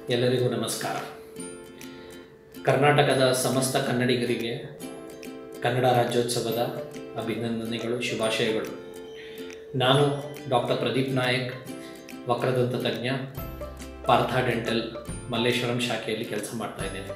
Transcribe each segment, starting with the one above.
ಎಲ್ಲರಿಗೂ ನಮಸ್ಕಾರ ಕರ್ನಾಟಕದ ಸಮಸ್ತ ಕನ್ನಡಿಗರಿಗೆ ಕನ್ನಡ ರಾಜ್ಯೋತ್ಸವದ ಅಭಿನಂದನೆಗಳು ಶುಭಾಶಯಗಳು ನಾನು ಡಾಕ್ಟರ್ ಪ್ರದೀಪ್ ನಾಯಕ್ ವಕ್ರದಂತ ತಜ್ಞ ಪಾರ್ಥ ಡೆಂಟಲ್ ಮಲ್ಲೇಶ್ವರಂ ಶಾಖೆಯಲ್ಲಿ ಕೆಲಸ ಮಾಡ್ತಾ ಇದ್ದೇನೆ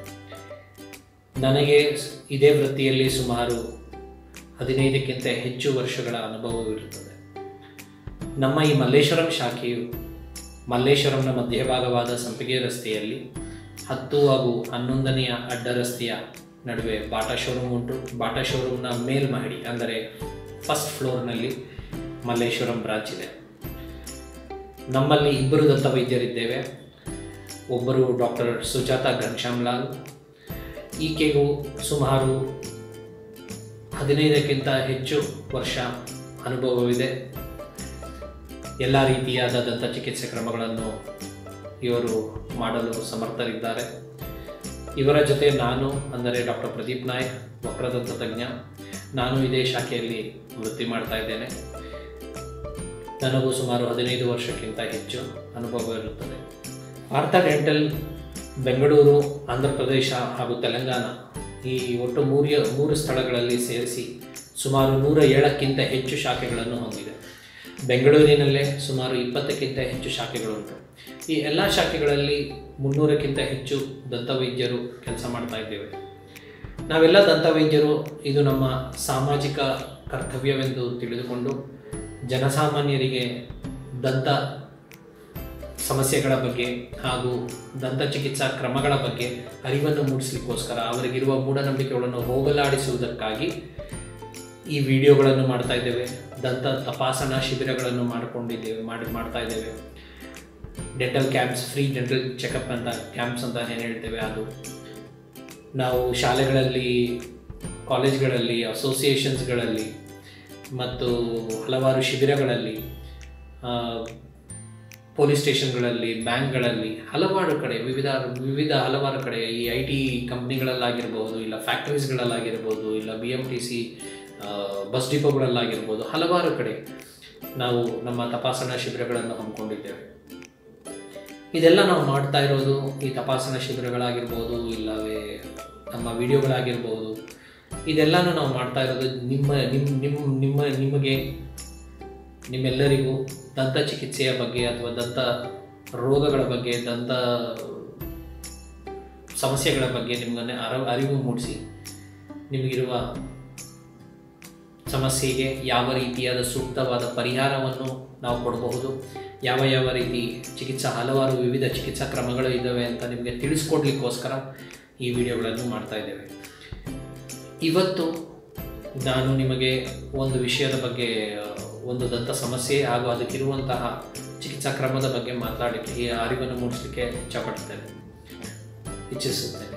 ನನಗೆ ಇದೇ ವೃತ್ತಿಯಲ್ಲಿ ಸುಮಾರು ಹದಿನೈದಕ್ಕಿಂತ ಹೆಚ್ಚು ವರ್ಷಗಳ ಅನುಭವವಿರುತ್ತದೆ ನಮ್ಮ ಈ ಮಲ್ಲೇಶ್ವರಂ ಶಾಖೆಯು ಮಲ್ಲೇಶ್ವರಂನ ಮಧ್ಯಭಾಗವಾದ ಸಂಪಿಗೆ ರಸ್ತೆಯಲ್ಲಿ ಹತ್ತು ಹಾಗೂ ಹನ್ನೊಂದನೆಯ ಅಡ್ಡ ರಸ್ತೆಯ ನಡುವೆ ಬಾಟಾ ಶೋರೂಮ್ ಉಂಟು ಬಾಟಾ ಶೋರೂಮ್ನ ಮೇಲ್ಮಹಡಿ ಅಂದರೆ ಫಸ್ಟ್ ಫ್ಲೋರ್ನಲ್ಲಿ ಮಲ್ಲೇಶ್ವರಂ ಬ್ರಾಂಚ್ ಇದೆ ನಮ್ಮಲ್ಲಿ ಇಬ್ಬರು ದಂತ ವೈದ್ಯರಿದ್ದೇವೆ ಒಬ್ಬರು ಡಾಕ್ಟರ್ ಸುಜಾತ ಘನಶ್ಯಾಮ್ ಲಾಲ್ ಈಕೆಗೂ ಸುಮಾರು ಹದಿನೈದಕ್ಕಿಂತ ಹೆಚ್ಚು ವರ್ಷ ಅನುಭವವಿದೆ ಎಲ್ಲ ರೀತಿಯಾದ ದಂತ ಚಿಕಿತ್ಸೆ ಕ್ರಮಗಳನ್ನು ಇವರು ಮಾಡಲು ಸಮರ್ಥರಿದ್ದಾರೆ ಇವರ ಜೊತೆ ನಾನು ಅಂದರೆ ಡಾಕ್ಟರ್ ಪ್ರದೀಪ್ ನಾಯಕ್ ವಕ್ರದಂತ ತಜ್ಞ ನಾನು ಇದೇ ಶಾಖೆಯಲ್ಲಿ ವೃತ್ತಿ ಮಾಡ್ತಾ ಇದ್ದೇನೆ ನನಗೂ ಸುಮಾರು ಹದಿನೈದು ವರ್ಷಕ್ಕಿಂತ ಹೆಚ್ಚು ಅನುಭವ ಇರುತ್ತದೆ ಪಾರ್ಥ ಡೆಂಟಲ್ ಬೆಂಗಳೂರು ಆಂಧ್ರ ಪ್ರದೇಶ ಹಾಗೂ ತೆಲಂಗಾಣ ಈ ಒಟ್ಟು ಮೂರು ಮೂರು ಸ್ಥಳಗಳಲ್ಲಿ ಸೇರಿಸಿ ಸುಮಾರು ನೂರ ಏಳಕ್ಕಿಂತ ಹೆಚ್ಚು ಶಾಖೆಗಳನ್ನು ಹೊಂದಿದೆ ಬೆಂಗಳೂರಿನಲ್ಲೇ ಸುಮಾರು ಇಪ್ಪತ್ತಕ್ಕಿಂತ ಹೆಚ್ಚು ಶಾಖೆಗಳುಂಟು ಈ ಎಲ್ಲ ಶಾಖೆಗಳಲ್ಲಿ ಮುನ್ನೂರಕ್ಕಿಂತ ಹೆಚ್ಚು ದಂತವೈದ್ಯರು ಕೆಲಸ ಮಾಡ್ತಾ ಇದ್ದೇವೆ ನಾವೆಲ್ಲ ದಂತವೈದ್ಯರು ಇದು ನಮ್ಮ ಸಾಮಾಜಿಕ ಕರ್ತವ್ಯವೆಂದು ತಿಳಿದುಕೊಂಡು ಜನಸಾಮಾನ್ಯರಿಗೆ ದಂತ ಸಮಸ್ಯೆಗಳ ಬಗ್ಗೆ ಹಾಗೂ ದಂತ ಚಿಕಿತ್ಸಾ ಕ್ರಮಗಳ ಬಗ್ಗೆ ಅರಿವನ್ನು ಮೂಡಿಸಲಿಕ್ಕೋಸ್ಕರ ಅವರಿಗಿರುವ ಮೂಢನಂಬಿಕೆಗಳನ್ನು ಹೋಗಲಾಡಿಸುವುದಕ್ಕಾಗಿ ಈ ವಿಡಿಯೋಗಳನ್ನು ಮಾಡ್ತಾ ಇದ್ದೇವೆ ದಂತ ತಪಾಸಣಾ ಶಿಬಿರಗಳನ್ನು ಮಾಡಿಕೊಂಡಿದ್ದೇವೆ ಮಾಡಿ ಮಾಡ್ತಾ ಇದ್ದೇವೆ dental camps free dental checkup ಅಂತ ಕ್ಯಾಂಪ್ಸ್ ಅಂತ ಏನು ಹೇಳ್ತೇವೆ ಅದು ನಾವು ಶಾಲೆಗಳಲ್ಲಿ ಕಾಲೇಜ್ಗಳಲ್ಲಿ ಅಸೋಸಿಯೇಷನ್ಸ್ಗಳಲ್ಲಿ ಮತ್ತು ಹಲವಾರು ಶಿಬಿರಗಳಲ್ಲಿ ಪೊಲೀಸ್ ಸ್ಟೇಷನ್ಗಳಲ್ಲಿ ಬ್ಯಾಂಕ್ಗಳಲ್ಲಿ ಹಲವಾರು ಕಡೆ ವಿವಿಧ ವಿವಿಧ ಹಲವಾರು ಕಡೆ ಈ ಐ ಟಿ ಕಂಪ್ನಿಗಳಲ್ಲಾಗಿರ್ಬೋದು ಇಲ್ಲ ಫ್ಯಾಕ್ಟ್ರೀಸ್ಗಳಲ್ಲಾಗಿರ್ಬೋದು ಇಲ್ಲ B M T C bus ಡಿಪೋಗಳಲ್ಲಾಗಿರ್ಬೋದು ಹಲವಾರು ಕಡೆ ನಾವು ನಮ್ಮ ತಪಾಸಣಾ ಶಿಬಿರಗಳನ್ನು ಹಮ್ಮಿಕೊಂಡಿದ್ದೇವೆ ಇದೆಲ್ಲ ನಾವು ಮಾಡ್ತಾ ಇರೋದು ಈ ತಪಾಸಣಾ ಶಿಬಿರಗಳಾಗಿರ್ಬೋದು ಇಲ್ಲವೇ ನಮ್ಮ ವಿಡಿಯೋಗಳಾಗಿರ್ಬೋದು ಇದೆಲ್ಲನೂ ನಾವು ಮಾಡ್ತಾ ಇರೋದು ನಿಮ್ಮ ನಿಮ್ಮ ನಿಮ್ಮ ನಿಮ್ಮ ನಿಮಗೆ ನಿಮ್ಮೆಲ್ಲರಿಗೂ ದಂತ ಚಿಕಿತ್ಸೆಯ ಬಗ್ಗೆ ಅಥವಾ ದಂತ ರೋಗಗಳ ಬಗ್ಗೆ ದಂತ ಸಮಸ್ಯೆಗಳ ಬಗ್ಗೆ ನಿಮ್ಮನ್ನೇ ಅರ ಅರಿವು ಮೂಡಿಸಿ ನಿಮಗಿರುವ ಸಮಸ್ಯೆಗೆ ಯಾವ ರೀತಿಯಾದ ಸೂಕ್ತವಾದ ಪರಿಹಾರವನ್ನು ನಾವು ಕೊಡಬಹುದು ಯಾವ ಯಾವ ರೀತಿ ಚಿಕಿತ್ಸಾ ಹಲವಾರು ವಿವಿಧ ಚಿಕಿತ್ಸಾ ಕ್ರಮಗಳು ಇದ್ದಾವೆ ಅಂತ ನಿಮಗೆ ತಿಳಿಸ್ಕೊಡ್ಲಿಕ್ಕೋಸ್ಕರ ಈ ವಿಡಿಯೋಗಳನ್ನು ಮಾಡ್ತಾ ಇದ್ದೇವೆ ಇವತ್ತು ನಾನು ನಿಮಗೆ ಒಂದು ವಿಷಯದ ಬಗ್ಗೆ ಒಂದು ದಂತ ಸಮಸ್ಯೆ ಹಾಗೂ ಅದಕ್ಕಿರುವಂತಹ ಚಿಕಿತ್ಸಾ ಕ್ರಮದ ಬಗ್ಗೆ ಮಾತಾಡಲಿಕ್ಕೆ ಈ ಅರಿವನ್ನು ಮೂಡಿಸಲಿಕ್ಕೆ ಇಚ್ಛಪಡ್ತೇನೆ ಇಚ್ಛಿಸುತ್ತೇನೆ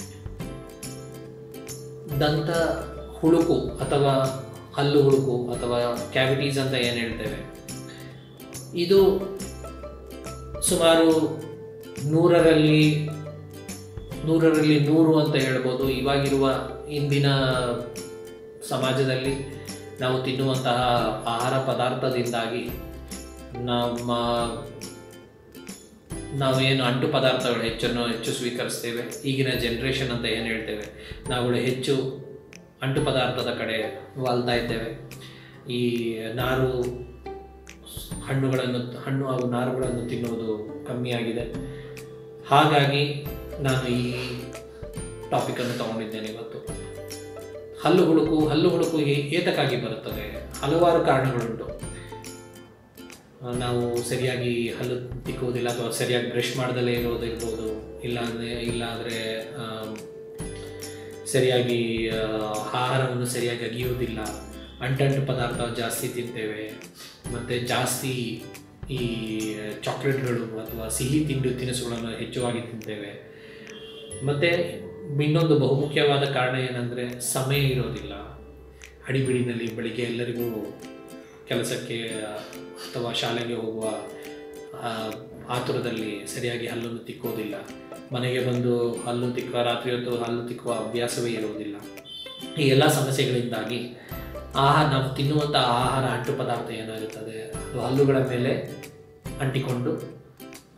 ದಂತ ಹುಳುಕು ಅಥವಾ ಹಲ್ಲು ಹುಳುಕು ಅಥವಾ ಕ್ಯಾವಿಟೀಸ್ ಅಂತ ಏನು ಹೇಳ್ತೇವೆ ಇದು ಸುಮಾರು ನೂರರಲ್ಲಿ ನೂರರಲ್ಲಿ ನೂರು ಅಂತ ಹೇಳ್ಬೋದು ಇವಾಗಿರುವ ಇಂದಿನ ಸಮಾಜದಲ್ಲಿ ನಾವು ತಿನ್ನುವಂತಹ ಆಹಾರ ಪದಾರ್ಥದಿಂದಾಗಿ ನಮ್ಮ ನಾವೇನು ಅಂಟು ಪದಾರ್ಥಗಳು ಹೆಚ್ಚನ್ನು ಹೆಚ್ಚು ಸ್ವೀಕರಿಸ್ತೇವೆ ಈಗಿನ ಜನ್ರೇಷನ್ ಅಂತ ಏನು ಹೇಳ್ತೇವೆ ನಾವುಗಳು ಹೆಚ್ಚು ಅಂಟು ಪದಾರ್ಥದ ಕಡೆ ವಾಲ್ತಾ ಇದ್ದೇವೆ ಈ ನಾರು ಹಣ್ಣುಗಳನ್ನು ಹಣ್ಣು ಹಾಗೂ ನಾರುಗಳನ್ನು ತಿನ್ನುವುದು ಕಮ್ಮಿಯಾಗಿದೆ ಹಾಗಾಗಿ ನಾನು ಈ ಟಾಪಿಕನ್ನು ತಗೊಂಡಿದ್ದೇನೆ ಇವತ್ತು ಹಲ್ಲು ಹುಳುಕು ಹಲ್ಲು ಹುಳುಕು ಏತಕ್ಕಾಗಿ ಬರುತ್ತದೆ ಹಲವಾರು ಕಾರಣಗಳುಂಟು ನಾವು ಸರಿಯಾಗಿ ಹಲ್ಲು ತಿಕ್ಕುವುದಿಲ್ಲ ಅಥವಾ ಸರಿಯಾಗಿ ಬ್ರಷ್ ಮಾಡ್ದಲೇ ಇರೋದಿರ್ಬೋದು ಇಲ್ಲಾಂದರೆ ಇಲ್ಲಾಂದರೆ ಸರಿಯಾಗಿ ಆಹಾರವನ್ನು ಸರಿಯಾಗಿ ಅಗಿಯುವುದಿಲ್ಲ ಅಂಟಂಟು ಪದಾರ್ಥ ಜಾಸ್ತಿ ತಿಂತೇವೆ ಮತ್ತು ಜಾಸ್ತಿ ಈ ಚಾಕ್ಲೇಟ್ಗಳು ಅಥವಾ ಸಿಹಿ ತಿಂಡಿ ತಿನಿಸುಗಳನ್ನು ಹೆಚ್ಚುವಾಗಿ ತಿಂತೇವೆ ಮತ್ತು ಇನ್ನೊಂದು ಬಹುಮುಖ್ಯವಾದ ಕಾರಣ ಏನಂದರೆ ಸಮಯ ಇರೋದಿಲ್ಲ ಅಡಿಬಿಡಿನಲ್ಲಿ ಬೆಳಿಗ್ಗೆ ಎಲ್ಲರಿಗೂ ಕೆಲಸಕ್ಕೆ ಅಥವಾ ಶಾಲೆಗೆ ಹೋಗುವ ಆತುರದಲ್ಲಿ ಸರಿಯಾಗಿ ಹಲ್ಲನ್ನು ತಿಕ್ಕೋದಿಲ್ಲ ಮನೆಗೆ ಬಂದು ಹಲ್ಲು ತಿಕ್ಕುವ ರಾತ್ರಿ ಹೊತ್ತು ಹಲ್ಲು ತಿಕ್ಕುವ ಅಭ್ಯಾಸವೇ ಇರುವುದಿಲ್ಲ ಈ ಎಲ್ಲ ಸಮಸ್ಯೆಗಳಿಂದಾಗಿ ಆಹಾರ ನಾವು ತಿನ್ನುವಂಥ ಆಹಾರ ಅಂಟು ಪದಾರ್ಥ ಏನಾಗಿರುತ್ತದೆ ಅದು ಹಲ್ಲುಗಳ ಮೇಲೆ ಅಂಟಿಕೊಂಡು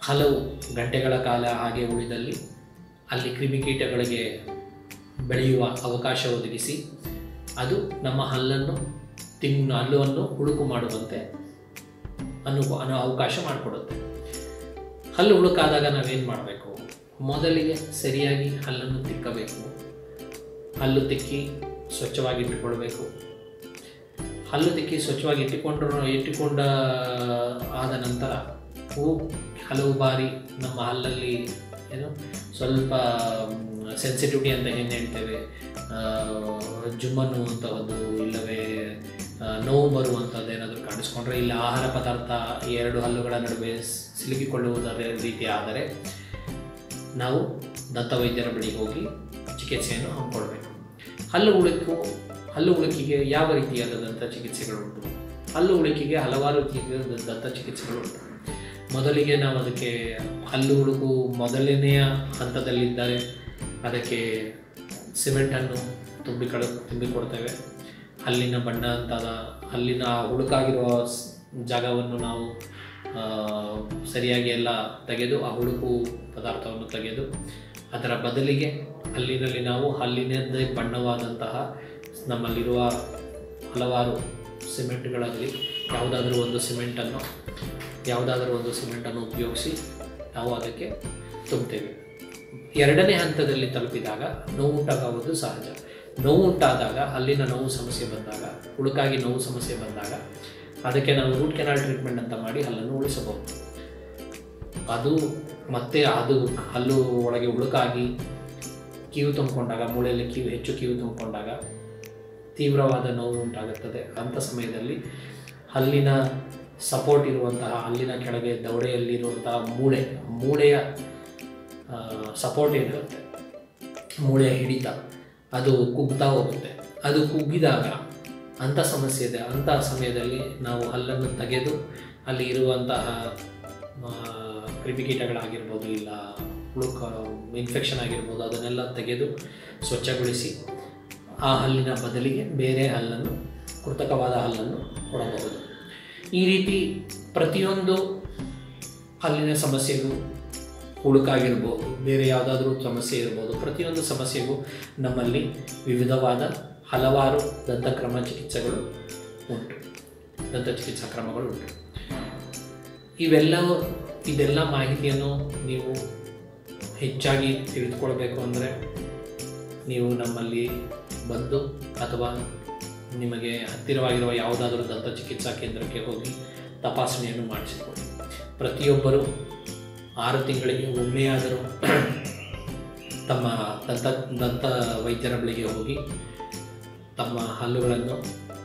ಹಲವು ಗಂಟೆಗಳ ಕಾಲ ಹಾಗೆ ಉಳಿದಲ್ಲಿ ಅಲ್ಲಿ ಕ್ರಿಮಿಕೀಟಗಳಿಗೆ ಬೆಳೆಯುವ ಅವಕಾಶ ಒದಗಿಸಿ ಅದು ನಮ್ಮ ಹಲ್ಲನ್ನು ತಿನ್ನ ಹಲ್ಲನ್ನು ಹುಳುಕು ಮಾಡುವಂತೆ ಅನು ಅನ್ನೋ ಅವಕಾಶ ಮಾಡಿಕೊಡುತ್ತೆ ಹಲ್ಲು ಹುಳುಕಾದಾಗ ನಾವೇನು ಮಾಡಬೇಕು ಮೊದಲಿಗೆ ಸರಿಯಾಗಿ ಹಲ್ಲನ್ನು ತಿಕ್ಕಬೇಕು ಹಲ್ಲು ತಿಕ್ಕಿ ಸ್ವಚ್ಛವಾಗಿ ಇಟ್ಟುಕೊಳ್ಬೇಕು ಹಲ್ಲು ತಿಕ್ಕಿ ಸ್ವಚ್ಛವಾಗಿ ಇಟ್ಟುಕೊಂಡ್ರು ಇಟ್ಟುಕೊಂಡ ಆದ ನಂತರ ಹೂ ಹಲವು ಬಾರಿ ನಮ್ಮ ಹಲ್ಲಲ್ಲಿ ಏನು ಸ್ವಲ್ಪ ಸೆನ್ಸಿಟಿವಿಟಿ ಅಂತ ಏನು ಹೇಳ್ತೇವೆ ಆ, ಜುಮ್ಮನ್ನುವಂತಹದ್ದು ಇಲ್ಲವೇ ಆ, ನೋವು ಬರುವಂಥದ್ದು ಏನಾದರೂ ಕಾಣಿಸ್ಕೊಂಡ್ರೆ ಇಲ್ಲ ಆಹಾರ ಪದಾರ್ಥ ಈ ಎರಡು ಹಲ್ಲುಗಳ ನಡುವೆ ಸ್- ಸಿಲುಕಿಕೊಳ್ಳುವುದರ ರೀತಿ ಆದರೆ ನಾವು ದಂತವೈದ್ಯರ ಬಳಿ ಹೋಗಿ ಚಿಕಿತ್ಸೆಯನ್ನು ಹಮ್ಮಿಕೊಳ್ಬೇಕು ಹಲ್ಲು ಉಳುಕು ಹಲ್ಲು ಉಳುಕಿಗೆ ಯಾವ ರೀತಿಯಾದ ದಂತ ಚಿಕಿತ್ಸೆಗಳುಂಟು ಹಲ್ಲು ಉಳುಕಿಗೆ ಹಲವಾರು ರೀತಿಯ ದಂತ ಚಿಕಿತ್ಸೆಗಳುಂಟು ಮೊದಲಿಗೆ ನಾವು ಅದಕ್ಕೆ ಹಲ್ಲು ಉಳುಕು ಮೊದಲನೆಯ ಹಂತದಲ್ಲಿದ್ದರೆ ಅದಕ್ಕೆ ಸಿಮೆಂಟನ್ನು ತುಂಬಿಕೊಳ್ಳ ತುಂಬಿಕೊಡ್ತೇವೆ ಹಲ್ಲಿನ ಬಣ್ಣ ಅಂತಾದ ಹಲ್ಲಿನ ಆ ಹುಳುಕಾಗಿರುವ ಸ್- ಜಾಗವನ್ನು ನಾವು ಆ, ಸರಿಯಾಗಿ ಎಲ್ಲ ತೆಗೆದು ಆ ಹುಳುಕು ಪದಾರ್ಥವನ್ನು ತೆಗೆದು ಅದರ ಬದಲಿಗೆ ಹಲ್ಲಿನಲ್ಲಿ ನಾವು ಹಲ್ಲಿನದ್ದೇ ಬಣ್ಣವಾದಂತಹ ನಮ್ಮಲ್ಲಿರುವ ಹಲವಾರು ಸಿಮೆಂಟ್ಗಳಲ್ಲಿ ಯಾವುದಾದ್ರೂ ಒಂದು ಸಿಮೆಂಟನ್ನು ಯಾವುದಾದ್ರೂ ಒಂದು ಸಿಮೆಂಟನ್ನು ಉಪಯೋಗಿಸಿ ನಾವು ಅದಕ್ಕೆ ತುಂಬುತ್ತೇವೆ ಎರಡನೇ ಹಂತದಲ್ಲಿ ತಲುಪಿದಾಗ ನೋವು ಉಂಟಾಗುವುದು ಸಹಜ ನೋವು ಉಂಟಾದಾಗ ಅಲ್ಲಿನ ನೋವು ಸಮಸ್ಯೆ ಬಂದಾಗ ಹುಳುಕಾಗಿ ನೋವು ಸಮಸ್ಯೆ ಬಂದಾಗ ಅದಕ್ಕೆ ನಾವು ರೂಟ್ ಕೆನಾಲ್ ಟ್ರೀಟ್ಮೆಂಟ್ ಅಂತ ಮಾಡಿ ಹಲ್ಲನ್ನು ಉಳಿಸಬಹುದು ಅದು ಮತ್ತೆ ಅದು ಹಲ್ಲು ಒಳಗೆ ಉಳುಕಾಗಿ ಕೀವು ತುಂಬಿಕೊಂಡಾಗ ಮೂಳೆಯಲ್ಲಿ ಕೀವು ಹೆಚ್ಚು ಕೀವು ತುಂಬಿಕೊಂಡಾಗ ತೀವ್ರವಾದ ನೋವು ಉಂಟಾಗುತ್ತದೆ ಅಂಥ ಸಮಯದಲ್ಲಿ ಹಲ್ಲಿನ ಸಪೋರ್ಟ್ ಇರುವಂತಹ ಹಲ್ಲಿನ ಕೆಳಗೆ ದವಡೆಯಲ್ಲಿರುವಂತಹ ಮೂಳೆ ಮೂಳೆಯ ಸಪೋರ್ಟ್ ಏನಿರುತ್ತೆ ಮೂಳೆಯ ಹಿಡಿತ ಅದು ಕುಗ್ತಾ ಹೋಗುತ್ತೆ ಅದು ಕುಗ್ಗಿದಾಗ ಅಂಥ ಸಮಸ್ಯೆ ಇದೆ ಅಂಥ ಸಮಯದಲ್ಲಿ ನಾವು ಹಲ್ಲನ್ನು ತೆಗೆದು ಅಲ್ಲಿ ಇರುವಂತಹ ಆ, ಕ್ರಿಮಿಕೀಟಗಳಾಗಿರ್ಬೋದು ಇಲ್ಲ ಹುಳುಕ ಇನ್ಫೆಕ್ಷನ್ ಆಗಿರ್ಬೋದು ಅದನ್ನೆಲ್ಲ ತೆಗೆದು ಸ್ವಚ್ಛಗೊಳಿಸಿ ಆ ಹಲ್ಲಿನ ಬದಲಿಗೆ ಬೇರೆ ಹಲ್ಲನ್ನು ಕೃತಕವಾದ ಹಲ್ಲನ್ನು ಕೊಡಬಹುದು ಈ ರೀತಿ ಪ್ರತಿಯೊಂದು ಹಲ್ಲಿನ ಸಮಸ್ಯೆಗೂ ಹುಳುಕಾಗಿರ್ಬೋದು ಬೇರೆ ಯಾವುದಾದ್ರೂ ಸಮಸ್ಯೆ ಇರ್ಬೋದು ಪ್ರತಿಯೊಂದು ಸಮಸ್ಯೆಗೂ ನಮ್ಮಲ್ಲಿ ವಿವಿಧವಾದ ಹಲವಾರು ದಂತಕ್ರಮ ಚಿಕಿತ್ಸೆಗಳು ಉಂಟು ದಂತ ಚಿಕಿತ್ಸಾ ಕ್ರಮಗಳು ಉಂಟು ಇವೆಲ್ಲವೂ ಇದೆಲ್ಲ ಮಾಹಿತಿಯನ್ನು ನೀವು ಹೆಚ್ಚಾಗಿ ತಿಳಿದುಕೊಳ್ಬೇಕು ಅಂದರೆ ನೀವು ನಮ್ಮಲ್ಲಿ ಬಂದು ಅಥವಾ ನಿಮಗೆ ಹತ್ತಿರವಾಗಿರುವ ಯಾವುದಾದರೂ ದಂತ ಚಿಕಿತ್ಸಾ ಕೇಂದ್ರಕ್ಕೆ ಹೋಗಿ ತಪಾಸಣೆಯನ್ನು ಮಾಡಿಸಿಕೊಳ್ಳಿ ಪ್ರತಿಯೊಬ್ಬರು ಆರು ತಿಂಗಳಿಗೆ ಒಮ್ಮೆಯಾದರೂ ತಮ್ಮ ದಂತ ದಂತ ವೈದ್ಯರ ಬಳಿಗೆ ಹೋಗಿ ತಮ್ಮ ಹಲ್ಲುಗಳನ್ನು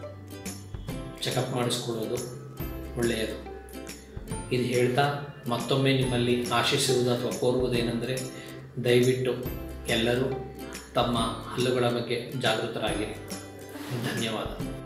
ಚೆಕಪ್ ಮಾಡಿಸ್ಕೊಳ್ಳೋದು ಒಳ್ಳೆಯದು ಇದು ಹೇಳ್ತಾ ಮತ್ತೊಮ್ಮೆ ನಿಮ್ಮಲ್ಲಿ ಆಶಿಸುವುದು ಅಥವಾ ಕೋರುವುದೇನೆಂದರೆ ದಯವಿಟ್ಟು ಎಲ್ಲರೂ ತಮ್ಮ ಹಲ್ಲುಗಳ ಬಗ್ಗೆ ಜಾಗೃತರಾಗಿರಿ ಧನ್ಯವಾದ